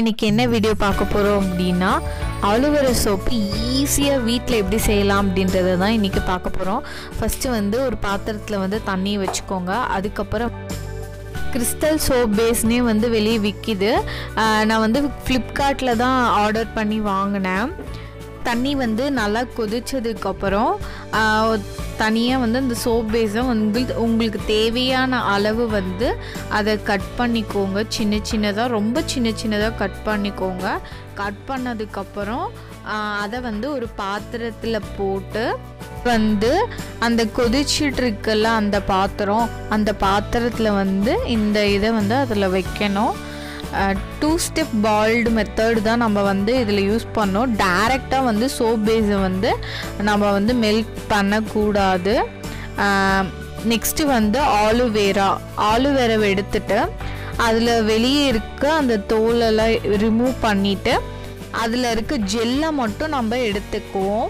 இன்றைக்கி என்ன வீடியோ பார்க்க போகிறோம் அப்படின்னா அலுவரை சோப்பு ஈஸியாக வீட்டில் எப்படி செய்யலாம் அப்படின்றத தான் இன்றைக்கி பார்க்க போகிறோம் ஃபஸ்ட்டு வந்து ஒரு பாத்திரத்தில் வந்து தண்ணி வச்சுக்கோங்க அதுக்கப்புறம் கிறிஸ்டல் சோப் பேஸ்னே வந்து வெளியே விற்கிது நான் வந்து ஃப்ளிப்கார்ட்டில் தான் ஆர்டர் பண்ணி வாங்கினேன் தண்ணி வந்து நல்லா கொதிச்சதுக்கப்புறம் தனியாக வந்து அந்த சோப் பேஸை உங்களுக்கு உங்களுக்கு தேவையான அளவு வந்து அதை கட் பண்ணிக்கோங்க சின்ன சின்னதாக ரொம்ப சின்ன சின்னதாக கட் பண்ணிக்கோங்க கட் பண்ணதுக்கப்புறம் அதை வந்து ஒரு பாத்திரத்தில் போட்டு வந்து அந்த கொதிச்சிட்டு இருக்குல்ல அந்த பாத்திரம் அந்த பாத்திரத்தில் வந்து இந்த இதை வந்து அதில் வைக்கணும் டூ ஸ்டெப் பால்டு மெத்தட் தான் நம்ம வந்து இதில் யூஸ் பண்ணோம் டேரெக்டாக வந்து சோப் பேஸை வந்து நம்ம வந்து மெல்ட் பண்ணக்கூடாது நெக்ஸ்ட்டு வந்து ஆலுவேரா ஆலுவேராவை எடுத்துட்டு அதில் வெளியே இருக்க அந்த தோலெல்லாம் ரிமூவ் பண்ணிவிட்டு அதில் இருக்க ஜெல்லை மட்டும் நம்ம எடுத்துக்குவோம்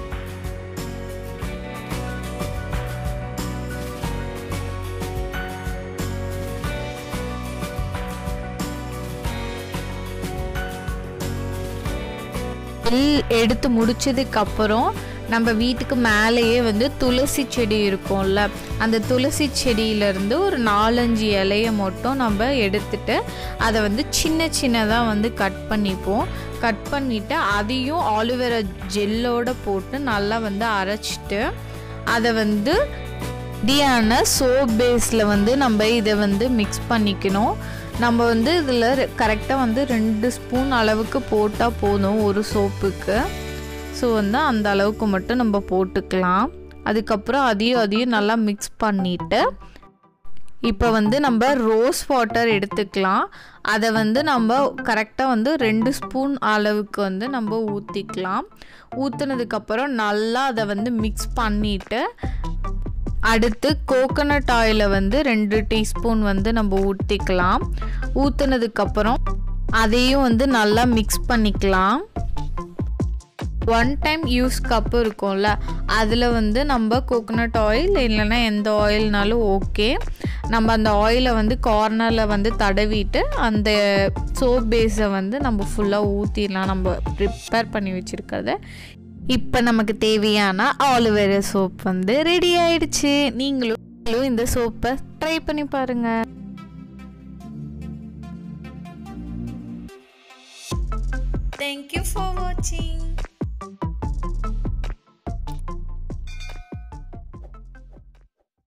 எல் எடுத்து முடிச்சதுக்கப்புறம் நம்ம வீட்டுக்கு மேலேயே வந்து துளசி செடி இருக்கும்ல அந்த துளசி செடியிலேருந்து ஒரு நாலஞ்சு இலைய மட்டும் நம்ம எடுத்துட்டு அதை வந்து சின்ன சின்னதாக வந்து கட் பண்ணிப்போம் கட் பண்ணிவிட்டு அதையும் ஆலுவேரா ஜெல்லோடு போட்டு நல்லா வந்து அரைச்சிட்டு அதை வந்து டியான சோப் பேஸில் வந்து நம்ம இதை வந்து மிக்ஸ் பண்ணிக்கணும் நம்ம வந்து இதில் கரெக்டாக வந்து ரெண்டு ஸ்பூன் அளவுக்கு போட்டால் போதும் ஒரு சோப்புக்கு ஸோ வந்து அந்த அளவுக்கு மட்டும் நம்ம போட்டுக்கலாம் அதுக்கப்புறம் அதையும் அதையும் நல்லா மிக்ஸ் பண்ணிவிட்டு இப்போ வந்து நம்ம ரோஸ் வாட்டர் எடுத்துக்கலாம் அதை வந்து நம்ம கரெக்டாக வந்து ரெண்டு ஸ்பூன் அளவுக்கு வந்து நம்ம ஊற்றிக்கலாம் ஊற்றுனதுக்கப்புறம் நல்லா அதை வந்து மிக்ஸ் பண்ணிவிட்டு அடுத்து கோகோனட் ஆயிலை வந்து ரெண்டு டீஸ்பூன் வந்து நம்ம ஊற்றிக்கலாம் ஊற்றுனதுக்கப்புறம் அதையும் வந்து நல்லா மிக்ஸ் பண்ணிக்கலாம் ஒன் டைம் யூஸ் கப்பு இருக்கும்ல அதில் வந்து நம்ம கோகோனட் ஆயில் இல்லைன்னா எந்த ஆயில்னாலும் ஓகே நம்ம அந்த ஆயிலை வந்து கார்னரில் வந்து தடவிட்டு அந்த சோப் பேஸை வந்து நம்ம ஃபுல்லாக ஊற்றிடலாம் நம்ம ப்ரிப்பேர் பண்ணி வச்சுருக்கிறத இப்போ நமக்கு தேவையான ஆலுவேரா சோப் வந்து ரெடி ஆயிடுச்சு நீங்களும் இந்த சோப்பை ட்ரை பண்ணி பாருங்க Thank you for watching.